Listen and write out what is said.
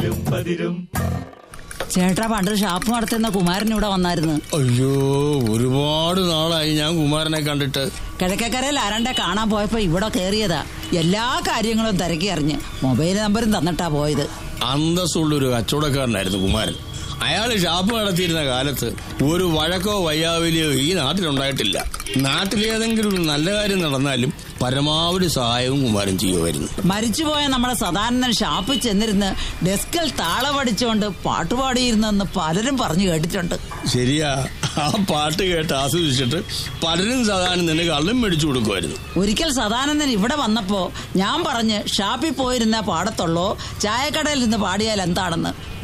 ചേട്ടാ പണ്ട് ഷാപ്പ് നടത്തുന്ന കുമാരൻ ഇവിടെ വന്നായിരുന്നു അയ്യോ ഒരുപാട് നാളായി ഞാൻ കുമാരനെ കണ്ടിട്ട് കിഴക്കേക്കരയിൽ ആരാണ്ടെ കാണാൻ പോയപ്പോ ഇവിടെ കയറിയതാ എല്ലാ കാര്യങ്ങളും തിരക്കി അറിഞ്ഞ് മൊബൈൽ നമ്പറും തന്നിട്ടാ പോയത് അന്തസ്സുള്ളൊരു കച്ചവടക്കാരനായിരുന്നു കുമാരൻ അയാൾ ഷാപ്പ് നടത്തിയിരുന്ന കാലത്ത് ഒരു വഴക്കോ വയ്യാവിലിയോ ഈ നാട്ടിലുണ്ടായിട്ടില്ല നാട്ടിലേതെങ്കിലും ഒരു നല്ല കാര്യം നടന്നാലും പരമാവധി സഹായവും കുമാരൻ ചെയ്യുമായിരുന്നു മരിച്ചുപോയ നമ്മുടെ സദാനന്ദൻ ഷാപ്പിൽ ചെന്നിരുന്ന് ഡെസ്കിൽ താളമടിച്ചുകൊണ്ട് പാട്ടുപാടിയിരുന്നെന്ന് പലരും പറഞ്ഞു കേട്ടിട്ടുണ്ട് ശരിയാ ആ പാട്ട് കേട്ട് ആസ്വദിച്ചിട്ട് പലരും സാധാരണ നിന്നെ കള്ളും മേടിച്ചു കൊടുക്കുമായിരുന്നു ഒരിക്കൽ സദാനന്ദൻ ഇവിടെ വന്നപ്പോ ഞാൻ പറഞ്ഞ് ഷാപ്പിൽ പോയിരുന്ന പാടത്തുള്ളോ ചായക്കടയിൽ നിന്ന് പാടിയാൽ എന്താണെന്ന്